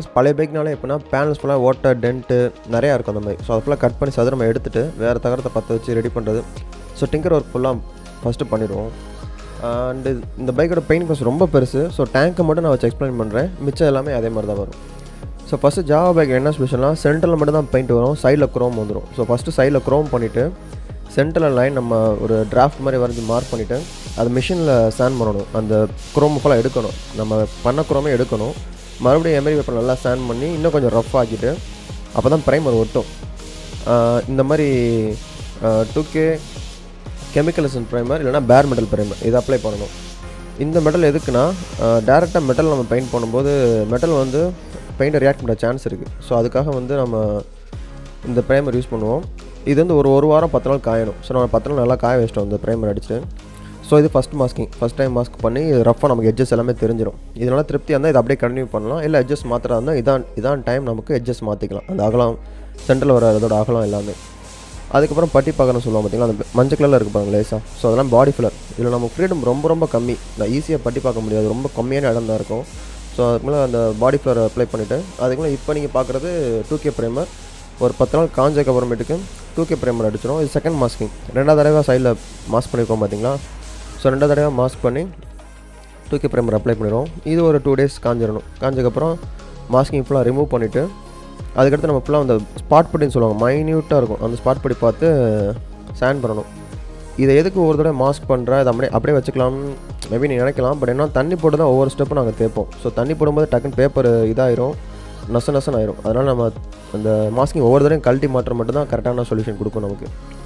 panels பழைய பைக்னாலே எப்படின்னா panels ஃபுல்லாக ஓட்டை டென்ட்டு நிறையா இருக்கும் அந்த மாதிரி ஸோ அதை ஃபுல்லாக கட் பண்ணி சதுர நம்ம எடுத்துகிட்டு வேறு தகரத்தை பற்ற வச்சு ரெடி பண்ணுறது ஸோ டிங்கர் ஒர்க் ஃபுல்லாக ஃபஸ்ட்டு பண்ணிடுவோம் அண்டு இந்த பைக்கோட பெயின் ப்ளஸ் ரொம்ப பெருசு ஸோ டேங்க்கை மட்டும் நான் வச்சு எக்ஸ்பிளைன் பண்ணுறேன் மிச்சம் எல்லாமே அதே மாதிரி தான் வரும் ஸோ ஃபஸ்ட்டு ஜாவா பைக் என்ன ஸ்பெஷல்னால் சென்டரில் மட்டும் தான் பெயிண்ட் வரும் சைடில் க்ரோம் வந்துடும் ஸோ ஃபஸ்ட்டு சைடில் க்ரோம் பண்ணிவிட்டு சென்டரில் லைன் நம்ம ஒரு டிராஃப்ட் மாதிரி வரைஞ்சி மார்க் பண்ணிவிட்டு அது மிஷினில் சேன் பண்ணணும் அந்த குரோம் ஃபுல்லாக எடுக்கணும் நம்ம பண்ண குரோமே எடுக்கணும் மறுபடியும் எமரி பேப்பர் நல்லா சேன் பண்ணி இன்னும் கொஞ்சம் ரஃப் ஆக்கிட்டு அப்போ தான் ப்ரைமர் ஒட்டும் ஆஹ் இந்த மாதிரி டூ கே கெமிக்கல்ஸன் ப்ரைமர் இல்லைனா பேர் மெட்டல் ப்ரைமர் இது அப்ளை பண்ணணும் இந்த மெட்டல் எதுக்குன்னா டேரெக்டாக மெட்டல் நம்ம பெயிண்ட் பண்ணும்போது மெட்டல் வந்து பெயிண்டை ரியாக்ட் பண்ணுற சான்ஸ் இருக்குது ஸோ அதுக்காக வந்து நம்ம இந்த ப்ரைமர் யூஸ் பண்ணுவோம் இது வந்து ஒரு ஒரு வாரம் பத்து நாள் காயணும் ஸோ நம்ம பத்து நாள் நல்லா காய வச்சிட்டோம் இந்த ப்ரைமர் அடிச்சு ஸோ இது first masking first time mask பண்ணி ரஃபாக நமக்கு எட்ஜஸ் எல்லாமே தெரிஞ்சிடும் இதனால் திருப்தியாக இருந்தால் இதை அப்படியே கண்டினியூ பண்ணலாம் இல்லை எட்ஜஸ் மாத்திரா இருந்தால் இதான் இதான் டைம் நமக்கு எட்ஜஸ் மாற்றிக்கலாம் அந்த அகலம் சென்டரில் வர அதோட அகலம் எல்லாமே அதுக்கப்புறம் பட்டி பார்க்கணும்னு சொல்லுவோம் பார்த்தீங்களா அந்த மஞ்சள் கலரில் இருக்கு பாருங்க லேசாக ஸோ அதெல்லாம் பாடி ஃபில்லர் இதில் நம்ம ஃப்ரீடம் ரொம்ப ரொம்ப கம்மி நான் ஈஸியாக பட்டி பார்க்க முடியாது ரொம்ப கம்மியான இடம் தான் இருக்கும் ஸோ அதுக்கு மேலே அந்த பாடி ஃபில்லர் அப்ளை பண்ணிவிட்டு அதுக்கு மேலே இப்போ நீங்கள் பார்க்குறது டூ கே ப்ரைமர் ஒரு பத்து நாள் காஞ்சதுக்கு அப்புறமேட்டுக்கு டூ கே ப்ரைமர் அடிச்சிடும் இது செகண்ட் மாஸ்கிங் ரெண்டாவது தடவை சைடில் மாஸ்க் பண்ணியிருக்கோம் பார்த்தீங்களா ஸோ ரெண்டாவது தடவை மாஸ்க் பண்ணி டூ கே ப்ரைமர் அப்ளை பண்ணிடுவோம் இது ஒரு டூ டேஸ் காஞ்சிடணும் காஞ்சதுக்கப்புறம் மாஸ்கிங் ஃபுல்லாக ரிமூவ் பண்ணிவிட்டு அதுக்கடுத்து நம்ம ஃபுல்லாக அந்த ஸ்பாட் பட்டின்னு சொல்லுவாங்க மைன்யூட்டாக இருக்கும் அந்த ஸ்பாட் பட்டி பார்த்து சேன் பண்ணணும் இதை எதுக்கு ஒரு தடவை மாஸ்க் பண்ணுற அதை அப்படியே அப்படியே வச்சுக்கலாம்னு மேபி நீ நினைக்கலாம் பட் என்ன தண்ணி போட்டு தான் ஒவ்வொரு ஸ்டெப்பும் நாங்கள் தேய்ப்போம் ஸோ தண்ணி போடும்போது டக்குன்னு பேப்பர் இதாயிரும் நச நசன் ஆயிரும் அதனால் நம்ம அந்த மாஸ்கிங் ஒவ்வொரு தடவையும் கழட்டி மாற்ற மட்டும் தான் கரெக்டான சொல்யூஷன் கொடுக்கும் நமக்கு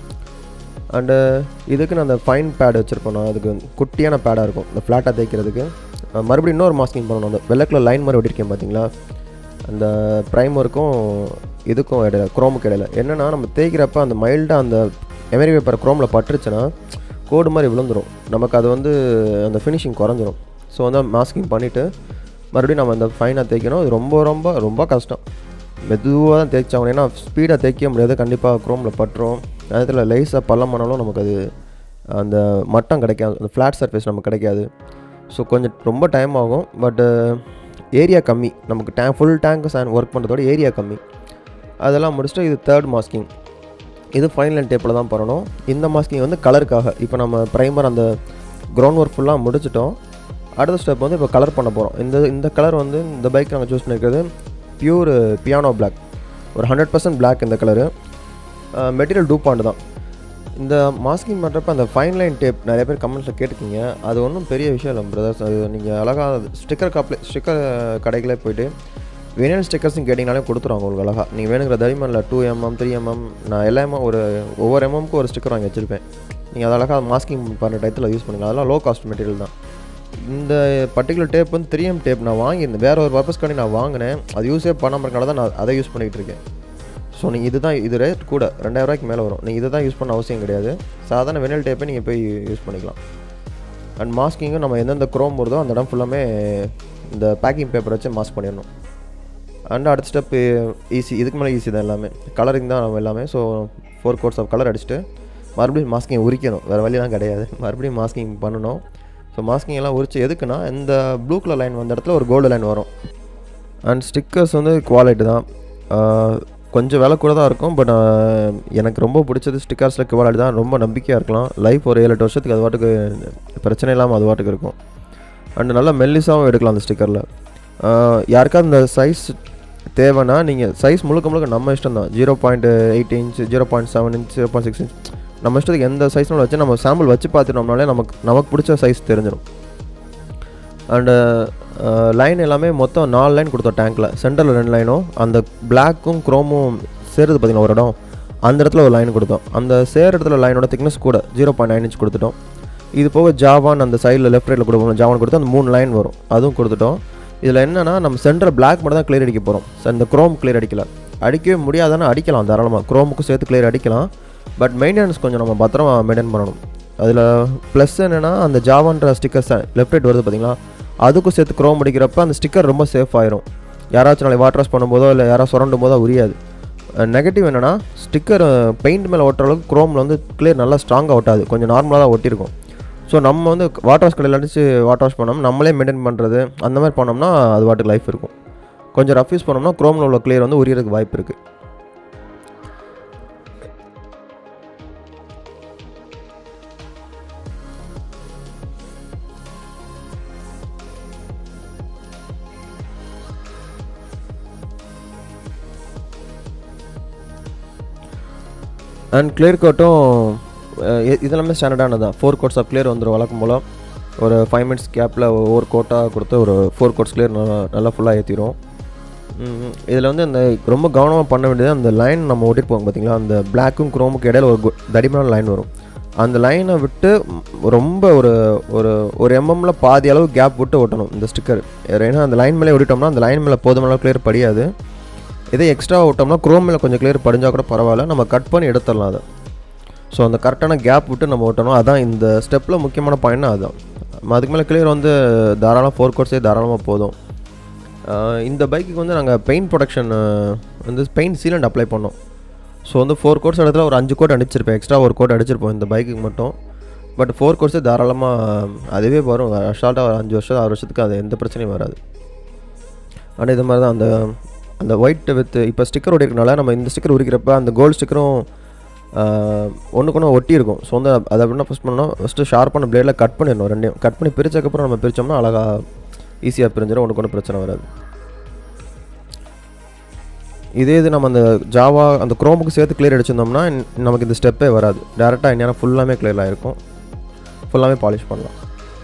அண்டு இதுக்கு நான் அந்த ஃபைன் பேட் வச்சுருப்போம் நான் அதுக்கு குட்டியான பேடாக இருக்கும் இந்த ஃப்ளாட்டாக தேய்க்கிறதுக்கு அஹ் மறுபடியும் இன்னொரு மாஸ்கிங் பண்ணணும் அந்த வெள்ளை கலர் லைன் மாதிரி ஒட்டிருக்கேன் பார்த்தீங்களா அந்த ப்ரைமருக்கும் இதுக்கும் இடையில குரோமுக்கு இடையில என்னென்னா நம்ம தேய்க்கிறப்ப அந்த மைல்டாக அந்த எமரி பேப்பர் குரோமில் பட்டுருச்சுன்னா கோடு மாதிரி விழுந்துடும் நமக்கு அது வந்து அந்த ஃபினிஷிங் குறைஞ்சிரும் ஸோ வந்து மாஸ்கிங் பண்ணிவிட்டு மறுபடியும் நம்ம அந்த ஃபைனாக தேய்க்கணும் இது ரொம்ப ரொம்ப ரொம்ப கஷ்டம் மெதுவாக தான் தேய்ச்சாகணும் ஏன்னா ஸ்பீடாக தேய்க்க முடியாது கண்டிப்பாக குரோமில் பட்டுரும் நேரத்தில் லைஸாக பள்ளம் பண்ணாலும் நமக்கு அது அந்த மட்டம் கிடைக்காது அந்த ஃப்ளாட் சர்ஃபேஸ் நமக்கு கிடைக்காது ஸோ கொஞ்சம் ரொம்ப டைம் ஆகும் பட்டு ஏரியா கம்மி நமக்கு the full tank chain work பண்ணுறதோட ஏரியா கம்மி அதெல்லாம் முடிச்சுட்டு இது தேர்ட் மாஸ்கிங் இது ஃபைனல் அண்ட் டேப்பில் தான் பண்ணணும் இந்த மாஸ்கிங் வந்து கலருக்காக இப்போ நம்ம ப்ரைமர் அந்த கிரவுண்ட் ஒர்க் ஃபுல்லாக முடிச்சிட்டோம் அடுத்த ஸ்டெப் வந்து இப்போ கலர் பண்ண போகிறோம் இந்த இந்த கலர் வந்து இந்த பைக் நாங்கள் சூஸ் பண்ணியிருக்கிறது பியூர் பியானோ பிளாக் ஒரு ஹண்ட்ரட் பர்சன்ட் பிளாக் இந்த கலரு மெட்டீரியல் டூப்பாண்டு தான் இந்த மாஸ்கிங் பண்ணுறப்ப அந்த ஃபைன் லைன் டேப் நிறைய பேர் கமெண்ட்ஸில் கேட்டிருக்கீங்க அது ஒன்றும் பெரிய விஷயம் இல்லை பிரதர்ஸ் அது நீங்கள் அழகாக ஸ்டிக்கர் காப்லே ஸ்டிக்கர் கடைகளே போயிட்டு வேணும் ஸ்டிக்கர்ஸும் கேட்டிங்கனாலே கொடுத்துருவாங்க உங்களுக்கு அழகாக நீங்கள் வேணுங்கிற தடிமனில் டூ எம்எம் த்ரீ எம்எம் நான் எல்லா எம்எம் ஒரு ஒவ்வொரு எம்எம்க்கு ஒரு ஸ்டிக்கர் வாங்கி வச்சுருப்பேன் நீங்கள் அது அழகாக மாஸ்கிங் பண்ணுற டயத்தில் யூஸ் பண்ணுங்கள் அதெல்லாம் லோ காஸ்ட் மெட்டீரியல் தான் இந்த பர்டிகுலர் டேப் வந்து த்ரீ எம் டேப் நான் வாங்கியிருந்தேன் வேறு ஒரு பர்பஸ்க்காண்டி நான் வாங்கினேன் அது யூஸே பண்ணாமல் இருக்கனால தான் நான் அதை யூஸ் பண்ணிகிட்டு இருக்கேன் ஸோ நீங்கள் இதுதான் இது ரேட் கூட ரெண்டாயிரம் ரூபாய்க்கு மேலே வரும் நீங்கள் இதை தான் யூஸ் பண்ண அவசியம் கிடையாது சாதாரண வெனல் டேப்பை நீங்கள் போய் யூஸ் பண்ணிக்கலாம் அண்ட் மாஸ்கிங்கும் நம்ம எந்தெந்த குரோம் வருதோ அந்த இடம் ஃபுல்லாமே இந்த பேக்கிங் பேப்பர் வச்சு மாஸ்க் பண்ணிடணும் அண்ட் அடுத்த ஸ்டெப்பு ஈஸி இதுக்கு மேலே ஈஸி தான் எல்லாமே கலரிங் தான் நம்ம எல்லாமே so four coats of colour அடிச்சுட்டு மறுபடியும் மாஸ்கிங் உரிக்கணும் வேறு வழியெல்லாம் கிடையாது மறுபடியும் மாஸ்கிங் பண்ணணும் ஸோ மாஸ்கிங் எல்லாம் உரிச்சு எதுக்குன்னா இந்த ப்ளூ கலர் லைன் வந்த இடத்துல ஒரு கோல்டு லைன் வரும் அண்ட் ஸ்டிக்கர்ஸ் வந்து குவாலிட்டி தான் ஆஹ் கொஞ்சம் விலை கூட தான் இருக்கும் பட் எனக்கு ரொம்ப பிடிச்சது ஸ்டிக்கர்ஸில் குவாலிட்டி தான் ரொம்ப நம்பிக்கையாக இருக்கலாம் லைஃப் ஒரு ஏழு எட்டு வருஷத்துக்கு அது பாட்டுக்கு பிரச்சனை இல்லாமல் அது பாட்டுக்கு இருக்கும் அண்ட் நல்லா மெல்லிஸாகவும் எடுக்கலாம் அந்த ஸ்டிக்கரில் யாருக்காவது இந்த சைஸ் தேவைன்னா நீங்கள் சைஸ் முழுக்க முழுக்க நம்ம இஷ்டம் தான் zero point eight inch zero point seven inch zero point six inch நம்ம இஷ்டத்துக்கு எந்த சைஸ்னாலும் வச்சு நம்ம சாம்பிள் வச்சு பார்த்துட்டோம்னாலே நமக்கு நமக்கு பிடிச்ச சைஸ் தெரிஞ்சிடும் அண்டு லைன் எல்லாமே மொத்தம் நாலு லைன் கொடுத்தோம் டேங்க்கில் சென்டரில் ரெண்டு லைனும் அந்த பிளாக்கும் குரோமும் சேருது பார்த்தீங்களா ஒரு இடம் அந்த இடத்துல ஒரு லைன் கொடுத்தோம் அந்த சேர இடத்துல லைனோட திக்னஸ் கூட ஜீரோ பாயிண்ட் நைன் இன்ச் கொடுத்துட்டோம் இது போக ஜாவான் அந்த சைடில் லெஃப்ட் ரைட்டில் கொடுப்போம் ஜாவான் கொடுத்து அந்த மூணு லைன் வரும் அதுவும் கொடுத்துட்டோம் இதில் என்னென்னா நம்ம சென்டர் பிளாக் மட்டும் தான் கிளியர் அடிக்க போகிறோம் இந்த குரோம் கிளியர் அடிக்கல அடிக்கவே முடியாதானே அடிக்கலாம் தாராளமாக குரோமுக்கும் சேர்த்து கிளியர் அடிக்கலாம் பட் மெயின்டெனன்ஸ் கொஞ்சம் நம்ம பத்திரமா மெயின்டைன் பண்ணணும் அதில் ப்ளஸ் என்னென்னா அந்த ஜாவான்ற ஸ்டிக்கர்ஸ் லெஃப்ட் ரைட் வருது பார்த்தீங்களா அதுக்கும் சேர்த்து குரோம் அடிக்கிறப்ப அந்த ஸ்டிக்கர் ரொம்ப சேஃப் ஆயிரும் யாராச்சும் நாளைக்கு வாட்டர் வாஷ் பண்ணும்போதோ இல்லை யாராவது சுரண்டும் போதோ உரியாது நெகட்டிவ் என்னென்னா ஸ்டிக்கர் பெயிண்ட் மேலே ஒட்டுற அளவுக்கு குரோமில் வந்து கிளியர் நல்லா ஸ்ட்ராங்காக ஒட்டாது கொஞ்சம் நார்மலாக தான் ஒட்டியிருக்கும் ஸோ நம்ம வந்து வாட்டர் வாஷ் கடையில் அடிச்சு வாட்டர் வாஷ் பண்ணோம் நம்மளே மெயின்டைன் பண்ணுறது அந்த மாதிரி பண்ணோம்னா அது வாட்டுக்கு லைஃப் இருக்கும் கொஞ்சம் ரஃப் யூஸ் பண்ணோம்னா குரோமில் உள்ள கிளியர் வந்து உரியறதுக்கு வாய்ப்பு இருக்குது அண்ட் கிளியர் கோட்டும் இதெல்லாமே ஸ்டாண்டர்டானது தான் ஃபோர் கோட்ஸ் ஆஃப் கிளியர் வந்துடும் வழக்கம் போல் ஒரு ஃபைவ் மினிட்ஸ் கேப்பில் ஒவ்வொரு கோட்டாக கொடுத்து ஒரு ஃபோர் கோட்ஸ் கிளியர் நல்லா நல்லா ஃபுல்லாக ஏற்றிடும் இதில் வந்து அந்த ரொம்ப கவனமாக பண்ண வேண்டியது அந்த லைன் நம்ம ஓட்டிருப்போம் பார்த்தீங்களா அந்த பிளாக்கும் குரோமுக்கு இடையில ஒரு கு- தடிமனான லைன் வரும் அந்த லைனை விட்டு ம், ரொம்ப ஒரு ஒரு ஒரு எம்எம்ல பாதி அளவு கேப் விட்டு ஓட்டணும் இந்த ஸ்டிக்கர் ஏன்னா அந்த லைன் மேலே ஓட்டிட்டோம்னா அந்த லைன் மேலே போதுமான கிளியர் படியாது இதே எக்ஸ்ட்ரா விட்டோம்னா குரோம் மேலே கொஞ்சம் கிளியர் படிஞ்சா கூட பரவாயில்ல நம்ம கட் பண்ணி எடுத்துடலாம் அதை ஸோ அந்த கரெக்டான கேப் விட்டு நம்ம ஓட்டணும் அதான் இந்த ஸ்டெப்பில் முக்கியமான பாயிண்ட்னா அதுதான் ம, அதுக்கு மேலே கிளியர் வந்து தாராளம் ஃபோர் கோர்ஸே தாராளமாக போதும் ஆஹ் இந்த பைக்குக்கு வந்து நாங்கள் பெயிண்ட் ப்ரொடக்ஷன் வந்து பெயிண்ட் சீலண்ட் அப்ளை பண்ணோம் ஸோ வந்து ஃபோர் கோர்ஸ் இடத்துல ஒரு அஞ்சு கோட் அடிச்சிருப்பேன் எக்ஸ்ட்ரா ஒரு கோட் அடிச்சிருப்போம் இந்த பைக்குக்கு மட்டும் பட் ஃபோர் கோர்ஸே தாராளமாக அதுவே வரும் ஷார்ட்டாக ஒரு அஞ்சு வருஷம் ஆறு வருஷத்துக்கு அது எந்த பிரச்சனையும் வராது ஆனால் இது மாதிரி தான் அந்த அந்த ஒயிட் வித் இப்போ ஸ்டிக்கர் ஒட்டிருக்கனால நம்ம இந்த ஸ்டிக்கர் உரிக்கிறப்ப அந்த கோல்டு ஸ்டிக்கரும் ஒன்றுக்கு ஒன்று ஒட்டி இருக்கும் ஸோ வந்து அதை அப்படின்னா ஃபஸ்ட் பண்ணோம் ஃபஸ்ட்டு ஷார்ப்பான பிளேடில் கட் பண்ணிடணும் ரெண்டையும் கட் பண்ணி பிரிச்சதுக்கப்புறம் நம்ம பிரித்தோம்னா அழகாக ஈஸியாக பிரிஞ்சிடும் ஒன்றுக்கு ஒன்றும் பிரச்சனை வராது இதே இது நம்ம அந்த ஜாவா அந்த குரோமுக்கு சேர்த்து கிளியர் அடிச்சிருந்தோம்னா இன்- நமக்கு இந்த ஸ்டெப்பே வராது டேரெக்டாக இந்நேரம் ஃபுல்லாமே கிளியர் ஆகிருக்கும் ஃபுல்லாமே பாலிஷ் பண்ணலாம்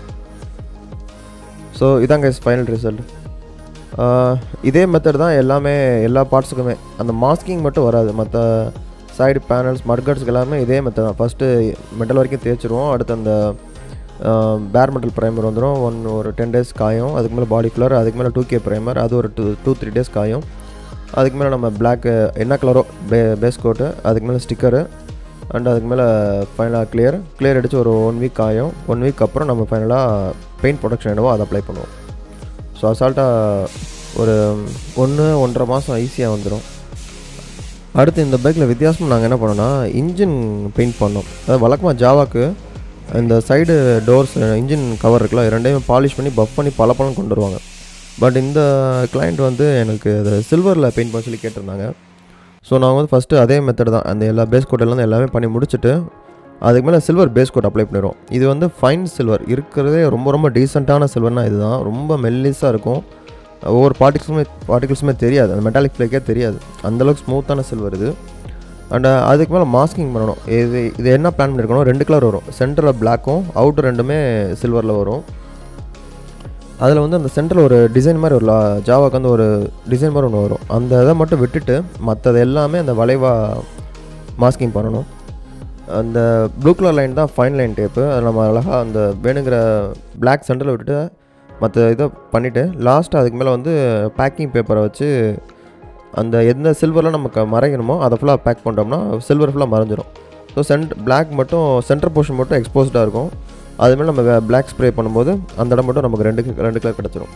ஸோ இதாங்க ஃபைனல் ரிசல்ட் இதே மெத்தட் தான் எல்லாமே எல்லா பார்ட்ஸுக்குமே அந்த மாஸ்கிங் மட்டும் வராது மற்ற சைடு பேனல்ஸ் மட்கட்ஸ்க்கு எல்லாமே இதே மெத்தட் தான் ஃபஸ்ட்டு மெட்டல் வரைக்கும் தேய்ச்சிருவோம் அடுத்து அந்த பேர் மெட்டல் ப்ரைமர் வந்துடும் ஒன் ஒரு டென் டேஸ் காயும் அதுக்கு மேலே பாடி கலர் அதுக்கு மேலே டூ கே ப்ரைமர் அது ஒரு டூ டூ த்ரீ டேஸ் காயும் அதுக்கு மேலே நம்ம பிளாக்கு என்ன கலரோ பே பேஸ் கோட்டு அதுக்கு மேலே ஸ்டிக்கரு அண்ட் அதுக்கு மேலே ஃபைனலாக கிளியர் கிளியர் அடித்து ஒரு ஒன் வீக் காயும் ஒன் வீக் அப்புறம் நம்ம ஃபைனலாக பெயிண்ட் ப்ரொடக்ஷன் என்னவோ அதை அப்ளை பண்ணுவோம் ஸோ அசால்ட்டாக ஒரு ஒன்று ஒன்றரை மாதம் ஈஸியாக வந்துடும் அடுத்து இந்த பைக்கில் வித்தியாசமாக நாங்கள் என்ன பண்ணோம்னா இன்ஜின் பெயிண்ட் பண்ணோம் அதாவது வழக்கமாக ஜாவாக்கு இந்த சைடு டோர்ஸ் இன்ஜின் கவர் இருக்குல்ல இது ரெண்டையும் பாலிஷ் பண்ணி பஃப் பண்ணி பல பழம் கொண்டு வருவாங்க பட் இந்த கிளைண்ட் வந்து எனக்கு அது சில்வரில் பெயிண்ட் பண்ண சொல்லி கேட்டிருந்தாங்க ஸோ நாங்கள் வந்து ஃபஸ்ட்டு அதே மெத்தட் தான் அந்த எல்லா பேஸ் கோட்டெல்லாம் எல்லாமே பண்ணி முடிச்சுட்டு அதுக்கு மேலே சில்வர் பேஸ் கோட் அப்ளை பண்ணிடுவோம் இது வந்து ஃபைன் சில்வர் இருக்கிறதே ரொம்ப ரொம்ப டீசெண்டான சில்வர்னால் இதுதான் ரொம்ப மெல்லிஸாக இருக்கும் ஒவ்வொரு பார்ட்டிகிள்ஸுமே பார்ட்டிகிள்ஸுமே தெரியாது அந்த மெட்டாலிக் ஃப்ளேக்கே தெரியாது அந்தளவுக்கு ஸ்மூத்தான சில்வர் இது அண்ட் அதுக்கு மேலே மாஸ்கிங் பண்ணணும் இது இது என்ன பிளான் பண்ணியிருக்கணும் ரெண்டு கலர் வரும் சென்டரில் பிளாக்கும் அவுட்டர் ரெண்டுமே சில்வரில் வரும் அதில் வந்து அந்த சென்டரில் ஒரு டிசைன் மாதிரி ஒரு ஜாவாக்கு வந்து ஒரு டிசைன் மாதிரி ஒன்று வரும் அந்த இதை மட்டும் விட்டுட்டு மற்றது எல்லாமே அந்த வளைவாக மாஸ்கிங் பண்ணணும் அந்த ப்ளூ கலர் லைன் தான் ஃபைன் லைன் டேப்பு அதை நம்ம அழகாக அந்த வேணுங்கிற பிளாக் சென்டரில் விட்டுட்டு மற்ற இதை பண்ணிவிட்டு லாஸ்ட்டாக அதுக்கு மேலே வந்து பேக்கிங் பேப்பரை வச்சு அந்த எந்த சில்வரில் நமக்கு மறைக்கணுமோ அதை ஃபுல்லாக பேக் பண்ணிட்டோம்னா சில்வர் ஃபுல்லாக மறைஞ்சிரும் ஸோ சென்ட் பிளாக் மட்டும் சென்டர் போர்ஷன் மட்டும் எக்ஸ்போஸ்டாக இருக்கும் அது மேலே நம்ம பிளாக் ஸ்ப்ரே பண்ணும்போது அந்த இடம் மட்டும் நமக்கு ரெண்டு ரெண்டு கலர் கிடச்சிரும்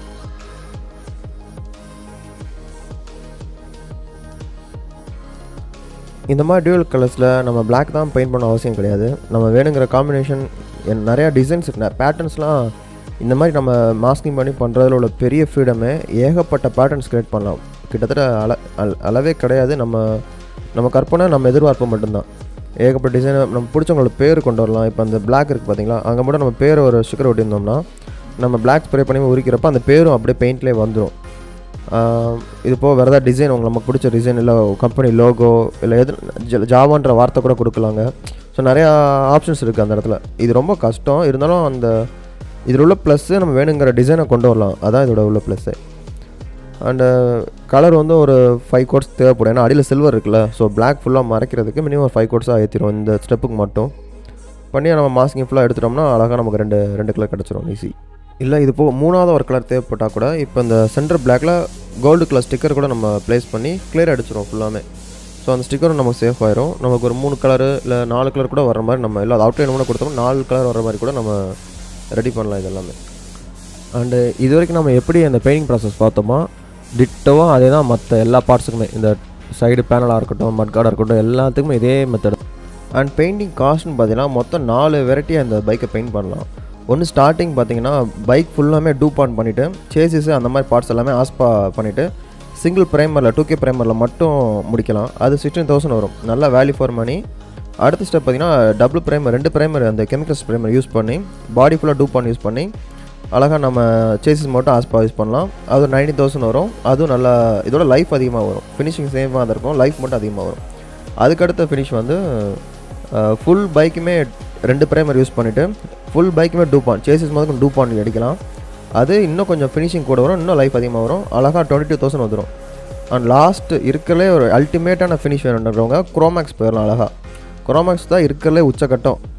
இந்த மாதிரி டியூவல் கலர்ஸில் நம்ம Black தான் பெயிண்ட் பண்ண அவசியம் கிடையாது நம்ம வேணுங்கிற காம்பினேஷன் நிறையா டிசைன்ஸ் பேட்டர்ன்ஸ்லாம் இந்த மாதிரி நம்ம மாஸ்கிங் பண்ணி பண்ணுறதுல உள்ள பெரிய ஃப்ரீடமே ஏகப்பட்ட பேட்டர்ன்ஸ் கிரியேட் பண்ணலாம் கிட்டத்தட்ட அள அள- அளவே கிடையாது நம்ம நம்ம கற்பனை நம்ம எதிர்பார்ப்பு மட்டும்தான் ஏகப்பட்ட டிசைன் நம்ம பிடிச்சவங்களோட பேர் கொண்டு வரலாம் இப்போ அந்த Black இருக்குது பார்த்தீங்களா அங்கே மட்டும் நம்ம பேர் ஒரு ஸ்டிக்கர் ஒட்டியிருந்தோம்னா நம்ம Black ஸ்ப்ரே பண்ணி உரிக்கிறப்ப அந்த பேரும் அப்படியே பெயிண்ட்லேயே வந்துடும் ஆஹ் இது போக வேறு ஏதாவது டிசைன் உங்களுக்கு நமக்கு பிடிச்ச டிசைன் இல்லை கம்பெனி லோகோ இல்லை எது ஜ- ஜாவான்ற வார்த்தை கூட கொடுக்கலாங்க ஸோ நிறையா ஆப்ஷன்ஸ் இருக்குது அந்த இடத்துல இது ரொம்ப கஷ்டம் இருந்தாலும் அந்த இதில் உள்ள ப்ளஸ்ஸு நம்ம வேணுங்கிற டிசைனை கொண்டு வரலாம் அதான் இதோட உள்ள ப்ளஸ்ஸு அண்டு கலர் வந்து ஒரு ஃபைவ் கோட்ஸ் தேவைப்படும் ஏன்னா அடியில் சில்வர் இருக்குல்ல ஸோ Black ஃபுல்லாக மறைக்கிறதுக்கு மினிமம் ஃபைவ் கோட்ஸாக ஏற்றிடும் இந்த ஸ்டெப்புக்கு மட்டும் பண்ணி நம்ம மாஸ்கிங் ஃபுல்லாக எடுத்துட்டோம்னா அழகாக நமக்கு ரெண்டு ரெண்டு கலர் கிடச்சிரும் ஈஸி இல்லை இது போக மூணாவது ஒரு கலர் தேவைப்பட்டால் கூட இப்போ இந்த சென்டர் பிளாக்ல கோல்டு கலர் ஸ்டிக்கர் கூட நம்ம ப்ளேஸ் பண்ணி கிளியர் அடிச்சிரும் ஃபுல்லாமே ஸோ அந்த ஸ்டிக்கரும் நமக்கு சேஃப் ஆயிரும் நமக்கு ஒரு மூணு கலரு இல்லை நாலு கலர் கூட வர மாதிரி நம்ம இல்லை அவுட்லைன் கூட கொடுத்தோம்னா நாலு கலர் வர மாதிரி கூட நம்ம ரெடி பண்ணலாம் இதெல்லாமே அண்டு இது வரைக்கும் நம்ம எப்படி அந்த பெயிண்டிங் ப்ராசஸ் பார்த்தோமோ டிட்டோவாக அதே தான் மற்ற எல்லா பார்ட்ஸுக்குமே இந்த சைடு பேனலாக இருக்கட்டும் மட்கார்டாக இருக்கட்டும் எல்லாத்துக்குமே இதே மெத்தட் அண்ட் பெயிண்டிங் காஸ்ட்னு பார்த்தீங்கன்னா மொத்தம் நாலு வெரைட்டியாக இந்த பைக்கை பெயிண்ட் பண்ணலாம் ஒன்று ஸ்டார்டிங் பார்த்தீங்கன்னா பைக் ஃபுல்லாமே டூப் ஆன் பண்ணிவிட்டு சேசிஸு அந்த மாதிரி பார்ட்ஸ் எல்லாமே ஆஸ்பா பண்ணிவிட்டு சிங்கிள் ப்ரைமரில் டூ கே ப்ரைமரில் மட்டும் முடிக்கலாம் அது சிக்ஸ்டீன் தௌசண்ட் வரும் நல்ல வேல்யூ ஃபார் மணி அடுத்த ஸ்டெப் பார்த்தீங்கன்னா டபுள் ப்ரைமர் ரெண்டு ப்ரைமர் அந்த கெமிக்கல்ஸ் ப்ரைமர் யூஸ் பண்ணி பாடி ஃபுல்லாக டூப் ஆன் யூஸ் பண்ணி அழகாக நம்ம சேசிஸ் மட்டும் ஆஸ்பா யூஸ் பண்ணலாம் அது நைன்டி தௌசண்ட் வரும் அதுவும் நல்லா இதோட லைஃப் அதிகமாக வரும் ஃபினிஷிங் சேமாக தான் இருக்கும் லைஃப் மட்டும் அதிகமாக வரும் அதுக்கடுத்த ஃபினிஷ் வந்து ஃபுல் பைக்குமே ரெண்டு ப்ரைமர் யூஸ் பண்ணிவிட்டு ஃபுல் பைக்குமே டூப்பான் சேசிஸ் முதல் டூப்பான் அடிக்கலாம் அது இன்னும் கொஞ்சம் ஃபினிஷிங் கூட வரும் இன்னும் லைஃப் அதிகமாக வரும் அழகாக டுவெண்ட்டி டூ தௌசண்ட் வந்துடும் அண்ட் லாஸ்ட் இருக்கிறலே ஒரு அல்டிமேட்டான ஃபினிஷ் வேணுன்றவங்க குரோமேக்ஸ் போயிடலாம் அழகாக குரோமேக்ஸ் தான் இருக்கிறதுலே உச்சக்கட்டம்